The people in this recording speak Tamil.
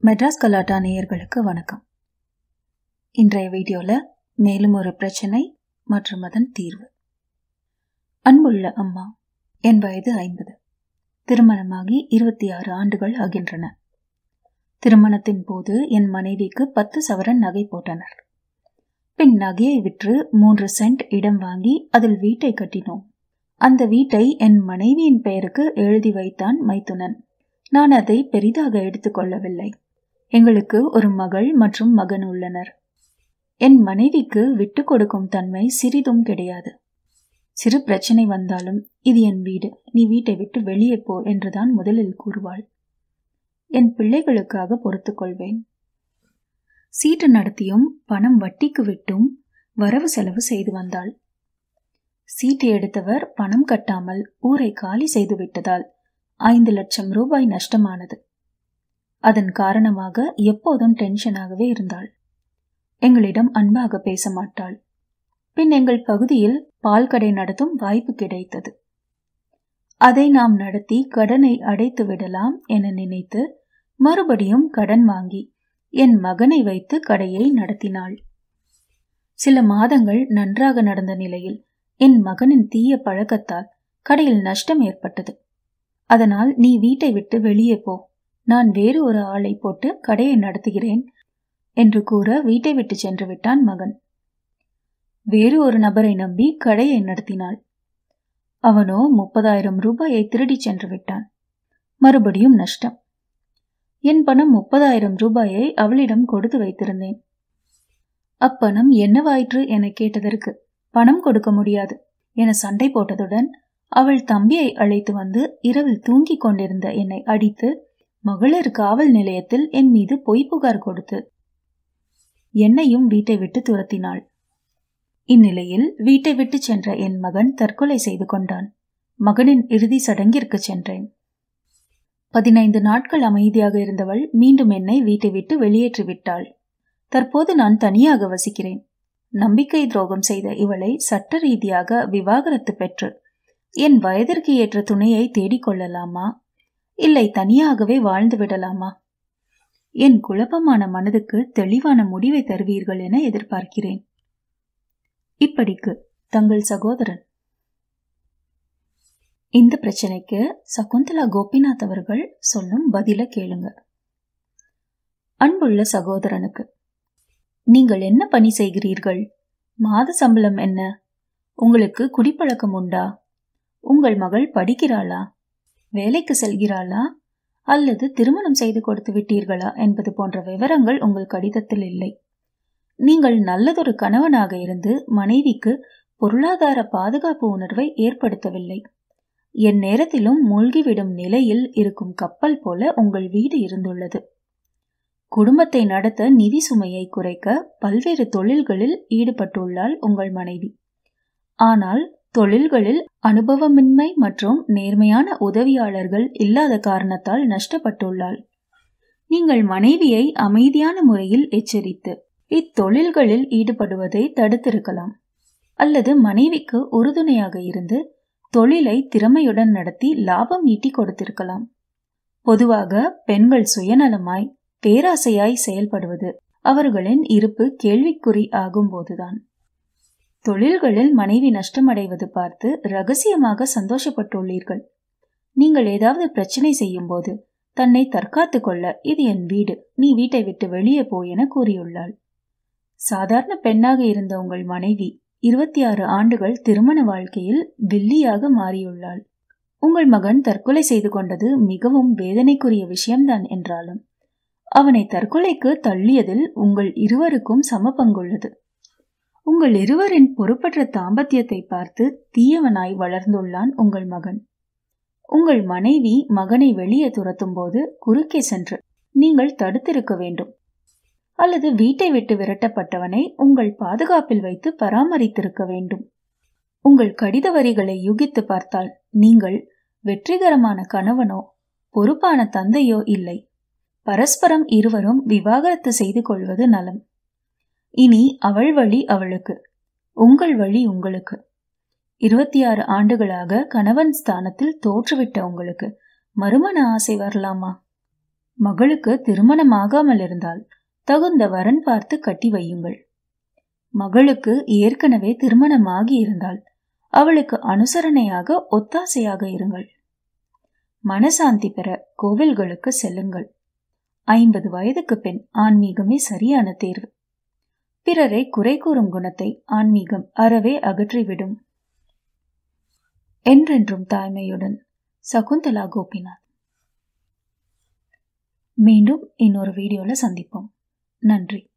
மெட்ராஸ் கலாட்டா நேயர்களுக்கு வணக்கம் இன்றைய வீடியோவில் மேலும் ஒரு பிரச்சனை மற்றும் அதன் தீர்வு அன்புள்ள அம்மா என் வயது ஐம்பது திருமணமாகி இருபத்தி ஆறு ஆண்டுகள் ஆகின்றன திருமணத்தின் போது என் மனைவிக்கு பத்து சவரன் நகை போட்டனர் பின் நகையை விற்று மூன்று சென்ட் இடம் வாங்கி அதில் வீட்டை கட்டினோம் அந்த வீட்டை என் மனைவியின் பெயருக்கு எழுதி வைத்தான் மைத்துனன் நான் அதை பெரிதாக எடுத்துக்கொள்ளவில்லை எங்களுக்கு ஒரு மகள் மற்றும் மகன் உள்ளனர் என் மனைவிக்கு விட்டு கொடுக்கும் தன்மை சிறிதும் கிடையாது சிறு பிரச்சனை வந்தாலும் இது என் வீடு நீ வீட்டை விட்டு வெளியே போ என்றுதான் முதலில் கூறுவாள் என் பிள்ளைகளுக்காக பொறுத்துக்கொள்வேன் சீட்டு நடத்தியும் பணம் வட்டிக்கு விட்டும் வரவு செலவு செய்து வந்தாள் சீட்டு எடுத்தவர் பணம் கட்டாமல் ஊரை காலி செய்து விட்டதால் ஐந்து லட்சம் ரூபாய் நஷ்டமானது அதன் காரணமாக எப்போதும் டென்ஷனாகவே இருந்தாள் எங்களிடம் அன்பாக பேச மாட்டாள் பின் எங்கள் பகுதியில் பால் கடை நடத்தும் வாய்ப்பு கிடைத்தது அதை நாம் நடத்தி கடனை அடைத்து விடலாம் என நினைத்து மறுபடியும் கடன் வாங்கி என் மகனை வைத்து கடையை நடத்தினாள் சில மாதங்கள் நன்றாக நடந்த நிலையில் என் மகனின் தீய பழக்கத்தால் கடையில் நஷ்டம் ஏற்பட்டது அதனால் நீ வீட்டை விட்டு வெளியே போ நான் வேறு ஒரு ஆளை போட்டு கடையை நடத்துகிறேன் என்று கூற வீட்டை விட்டு சென்று விட்டான் மகன் வேறு ஒரு நபரை நம்பி கடையை நடத்தினாள் அவனோ முப்பதாயிரம் ரூபாயை திருடி சென்று விட்டான் மறுபடியும் நஷ்டம் என் பணம் முப்பதாயிரம் ரூபாயை அவளிடம் கொடுத்து வைத்திருந்தேன் அப்பணம் என்னவாயிற்று என கேட்டதற்கு பணம் கொடுக்க முடியாது என சண்டை போட்டதுடன் அவள் தம்பியை அழைத்து வந்து இரவில் தூங்கிக் கொண்டிருந்த என்னை அடித்து மகளிர் காவல் நிலையத்தில் என் மீது பொய் புகார் கொடுத்து என்னையும் வீட்டை விட்டு துரத்தினாள் இந்நிலையில் வீட்டை விட்டு சென்ற என் மகன் தற்கொலை செய்து கொண்டான் மகனின் இறுதி சடங்கிற்கு சென்றேன் பதினைந்து நாட்கள் அமைதியாக இருந்தவள் மீண்டும் என்னை வீட்டை விட்டு வெளியேற்றி விட்டாள் தற்போது நான் தனியாக வசிக்கிறேன் நம்பிக்கை துரோகம் செய்த இவளை சட்ட ரீதியாக விவாகரத்து பெற்று என் வயதிற்கு ஏற்ற துணையை தேடிக்கொள்ளலாமா இல்லை தனியாகவே வாழ்ந்து விடலாமா என் குழப்பமான மனதுக்கு தெளிவான முடிவை தருவீர்கள் என எதிர்பார்க்கிறேன் இப்படிக்கு தங்கள் சகோதரன் இந்த பிரச்சனைக்கு சகுந்தலா கோபிநாத் அவர்கள் சொல்லும் பதில கேளுங்க அன்புள்ள சகோதரனுக்கு நீங்கள் என்ன பணி செய்கிறீர்கள் மாத சம்பளம் என்ன உங்களுக்கு குடிப்பழக்கம் உண்டா உங்கள் மகள் படிக்கிறாளா வேலைக்கு செல்கிறாளா அல்லது திருமணம் செய்து கொடுத்து விட்டீர்களா என்பது போன்ற விவரங்கள் உங்கள் கடிதத்தில் இல்லை நீங்கள் நல்லதொரு கணவனாக இருந்து மனைவிக்கு பொருளாதார பாதுகாப்பு உணர்வை ஏற்படுத்தவில்லை என் நேரத்திலும் மூழ்கிவிடும் நிலையில் இருக்கும் கப்பல் போல உங்கள் வீடு இருந்துள்ளது குடும்பத்தை நடத்த நிதி சுமையை குறைக்க பல்வேறு தொழில்களில் ஈடுபட்டுள்ளாள் உங்கள் மனைவி ஆனால் தொழில்களில் அனுபவமின்மை மற்றும் நேர்மையான உதவியாளர்கள் இல்லாத காரணத்தால் நஷ்டப்பட்டுள்ளாள் நீங்கள் மனைவியை அமைதியான முறையில் எச்சரித்து இத்தொழில்களில் ஈடுபடுவதை தடுத்திருக்கலாம் அல்லது மனைவிக்கு உறுதுணையாக இருந்து தொழிலை திறமையுடன் நடத்தி லாபம் ஈட்டி கொடுத்திருக்கலாம் பொதுவாக பெண்கள் சுயநலமாய் பேராசையாய் செயல்படுவது அவர்களின் இருப்பு கேள்விக்குறி ஆகும்போதுதான் தொழில்களில் மனைவி நஷ்டமடைவது பார்த்து ரகசியமாக சந்தோஷப்பட்டுள்ளீர்கள் நீங்கள் ஏதாவது பிரச்சனை செய்யும் போது தன்னை தற்காத்து கொள்ள இது என் வீடு நீ வீட்டை விட்டு வெளியே போ என கூறியுள்ளாள் சாதாரண பெண்ணாக இருந்த உங்கள் மனைவி இருபத்தி ஆறு ஆண்டுகள் திருமண வாழ்க்கையில் வில்லியாக மாறியுள்ளாள் உங்கள் மகன் தற்கொலை செய்து கொண்டது மிகவும் வேதனைக்குரிய விஷயம்தான் என்றாலும் அவனை தற்கொலைக்கு தள்ளியதில் உங்கள் இருவருக்கும் சம பங்குள்ளது உங்கள் இருவரின் பொறுப்பற்ற தாம்பத்தியத்தை பார்த்து தீயவனாய் வளர்ந்துள்ளான் உங்கள் மகன் உங்கள் மனைவி மகனை வெளியே துரத்தும் போது குறுக்கே சென்று நீங்கள் தடுத்திருக்க வேண்டும் அல்லது வீட்டை விட்டு விரட்டப்பட்டவனை உங்கள் பாதுகாப்பில் வைத்து பராமரித்திருக்க வேண்டும் உங்கள் கடித வரிகளை யூகித்து பார்த்தால் நீங்கள் வெற்றிகரமான கணவனோ பொறுப்பான தந்தையோ இல்லை பரஸ்பரம் இருவரும் விவாகரத்து செய்து கொள்வது நலம் இனி அவள் வழி அவளுக்கு உங்கள் வழி உங்களுக்கு இருபத்தி ஆறு ஆண்டுகளாக கணவன் ஸ்தானத்தில் தோற்றுவிட்ட உங்களுக்கு மறுமண ஆசை வரலாமா மகளுக்கு திருமணமாகாமல் இருந்தால் தகுந்த வரன் பார்த்து கட்டி வையுங்கள் மகளுக்கு ஏற்கனவே திருமணமாகி இருந்தால் அவளுக்கு அனுசரணையாக ஒத்தாசையாக இருங்கள் மனசாந்தி பெற கோவில்களுக்கு செல்லுங்கள் ஐம்பது வயதுக்கு பின் ஆன்மீகமே சரியான தேர்வு பிறரை குறை கூறும் குணத்தை ஆன்மீகம் அறவே அகற்றிவிடும் என்றென்றும் தாய்மையுடன் சகுந்தலா கோபிநாத் மீண்டும் இன்னொரு வீடியோல சந்திப்போம் நன்றி